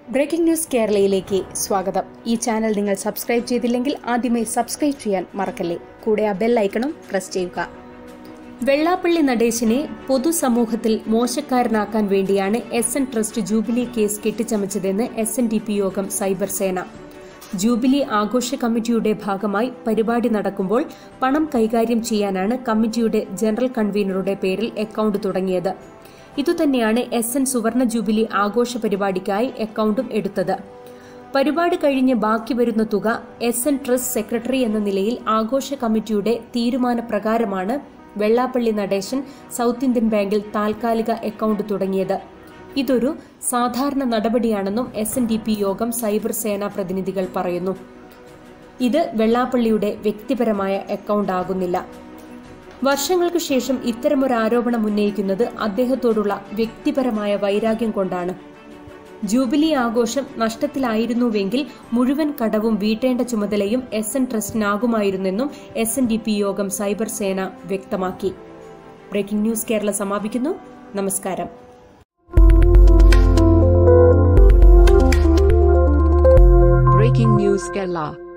breaking news കേരളയിലേക്ക് സ്വാഗതം ഈ channel നിങ്ങൾ സബ്സ്ക്രൈബ് ചെയ്തില്ലെങ്കിൽ ആദ്യമേ സബ്സ്ക്രൈബ് ചെയ്യാൻ മറക്കല്ലേ കൂടെ ആ ബെൽ ഐക്കണും പ്രസ് ചെയ്യുക വെള്ളാപ്പള്ളി നടേശനെ പൊതുസമൂഹത്തിൽ മോശക്കാരനാക്കാൻ വേണ്ടിയാണ് S N trust jubilee case കെട്ടിച്ചമച്ചതെന്ന് S N D P Yogam cyber സേന ജൂബിലി ആഘോഷ കമ്മിറ്റിയുടെ ഭാഗമായി പരിപാടി നടക്കുമ്പോൾ പണം കൈകാര്യം ചെയ്യാനാണ് കമ്മിറ്റിയുടെ ജനറൽ കൺവീനറുടെ പേരിൽ അക്കൌണ്ട് തുടങ്ങിയത് ഇതുതന്നെയാണ് എസ് എൻ സുവർണ ജൂബിലി ആഘോഷ പരിപാടിക്കായി അക്കൌണ്ടും എടുത്തത് പരിപാടി കഴിഞ്ഞ് ബാക്കി വരുന്ന തുക എസ് എൻ ട്രസ്റ്റ് സെക്രട്ടറി എന്ന നിലയിൽ ആഘോഷ കമ്മിറ്റിയുടെ തീരുമാനപ്രകാരമാണ് വെള്ളാപ്പള്ളി നടേശൻ സൗത്ത് ഇന്ത്യൻ ബാങ്കിൽ താൽക്കാലിക അക്കൌണ്ട് തുടങ്ങിയത് ഇതൊരു സാധാരണ നടപടിയാണെന്നും S N D P Yogam cyber സേനാ പ്രതിനിധികൾ പറയുന്നു ഇത് വെള്ളാപ്പള്ളിയുടെ വ്യക്തിപരമായ അക്കൌണ്ട് ആകുന്നില്ല വർഷങ്ങൾക്ക് ശേഷം ഇത്തരമൊരു ആരോപണം ഉന്നയിക്കുന്നത് അദ്ദേഹത്തോടുള്ള വ്യക്തിപരമായ വൈരാഗ്യം കൊണ്ടാണ് ജൂബിലി ആഘോഷം നഷ്ടത്തിലായിരുന്നുവെങ്കിൽ മുഴുവൻ കടവും വീട്ടേണ്ട ചുമതലയും എസ് എൻ ട്രസ്റ്റിനാകുമായിരുന്നെന്നും S N D P Yogam cyber സേന വ്യക്തമാക്കി ബ്രേക്കിംഗ് ന്യൂസ് കേരള സമാപിക്കുന്നു നമസ്കാരം Breaking News Kerala